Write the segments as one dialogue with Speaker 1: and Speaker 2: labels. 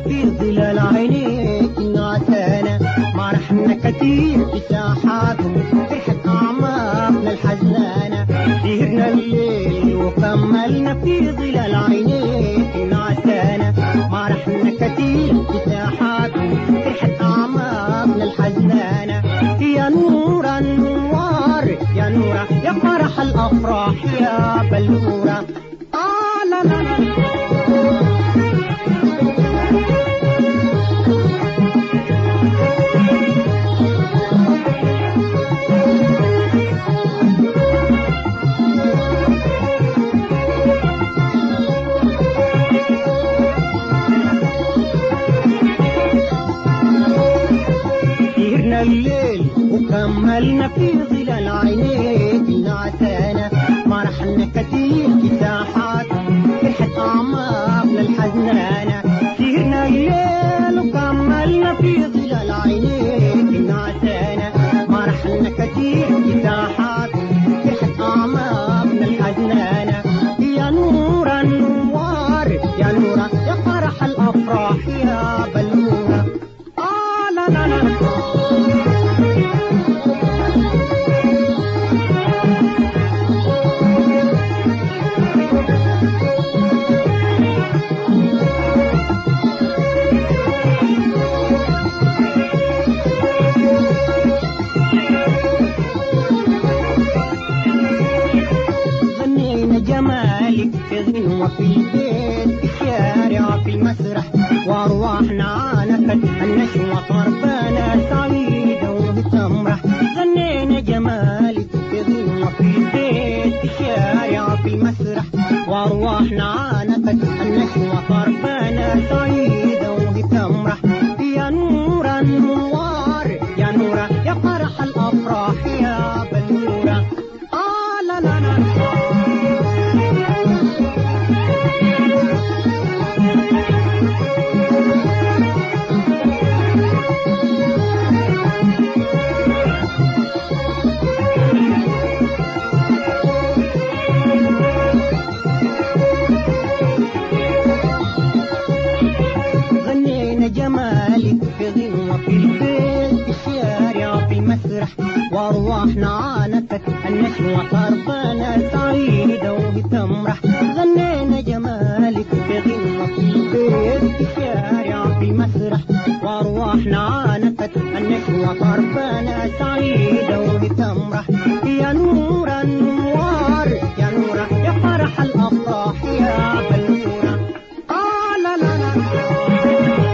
Speaker 1: في ظلال عينيك نعسانا ما رحنا كتير في ساحاتهم فرحة أعماقنا الحزانة سهرنا الليل وكملنا في ظلال عينيك نعسانا ما رحنا كتير في ساحاتهم فرحة أعماقنا الحزانة يا نور النوار يا نورة يا فرح الأفراح يا بلورة آه لا لا لا سهرنا الليل وكملنا في ظلال عينيك نعسانا ما رحنا كتير في ساحات فرحة أعماقنا الحزنانة سهرنا الليل وكملنا في ظلال عينيك نعسانا ما رحنا كتير في ساحات فرحة أعماقنا الحزنانة يا نور النوار يا نورة يا فرح الأفراح يا بلورة آه لا لا لا, لا. غنينا جمالك في غنوة في البيت في الشارع في المسرح وارواحنا عانقت النشوة طربانة سعيدة وبتمرح غنينا جمالك في غنوة في البيت في الشارع في المسرح وارواحنا عانقت النشوة طربانة سعيدة وبتمرح يا نور النوار يا نورة يا فرح الأفراح يا بلورة آه لا لا لا غنينا جمالك في غنوة في البيت في الشارع في المسرح وارواحنا عانقت النشوة طربانة سعيدة وبتمرح غنينا جمالك في غنوة في البيت في الشارع في المسرح وارواحنا عانقت النشوة طربانة سعيدة وبتمرح يا نور النوار يا نورة يا فرح الأفراح يا بلورة آه لا لا لا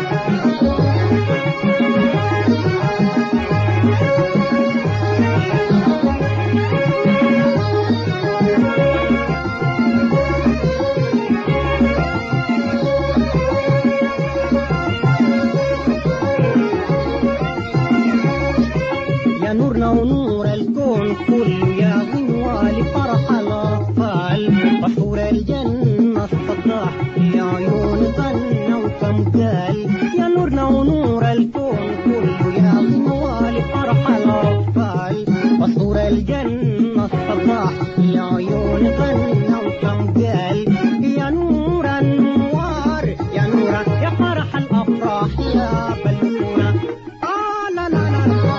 Speaker 1: يا نورنا ونور الكون كله يا غنوة لفرح الأطفال بحور الجنة الصداح يا عيون ظن وكم قال يا نورنا ونور الكون كله يا غنوة لفرح الأطفال بحور الجنة الصداح يا عيون ظن وكم قال يا نور النوار يا نورة يا فرح الأفراح يا بلورة آه لا لا لا, لا.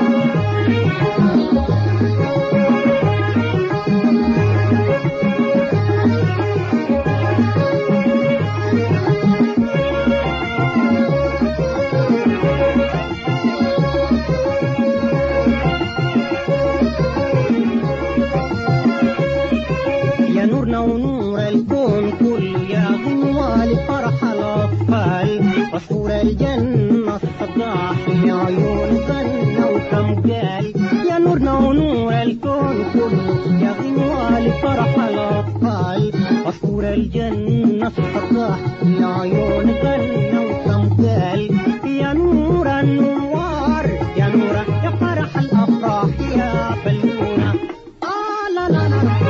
Speaker 1: يا نورنا ونور الكون كله يا غنوة لفرح الأطفال عصفور الجنة الصداح يا عيون ظن وكم قال يا نورنا ونور الكون كله يا غنوة لفرح الأطفال عصفور الجنة الصداح يا عيون ظن وكم قال يا نور النوار يا نورة يا فرح الأفراح يا بلورة آه لا لا لا, لا.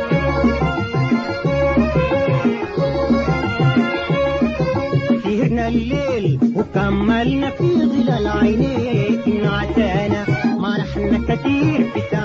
Speaker 1: سهرنا كملنا في ظلال عينيك نعتانا ما رحنا كتير في ساعة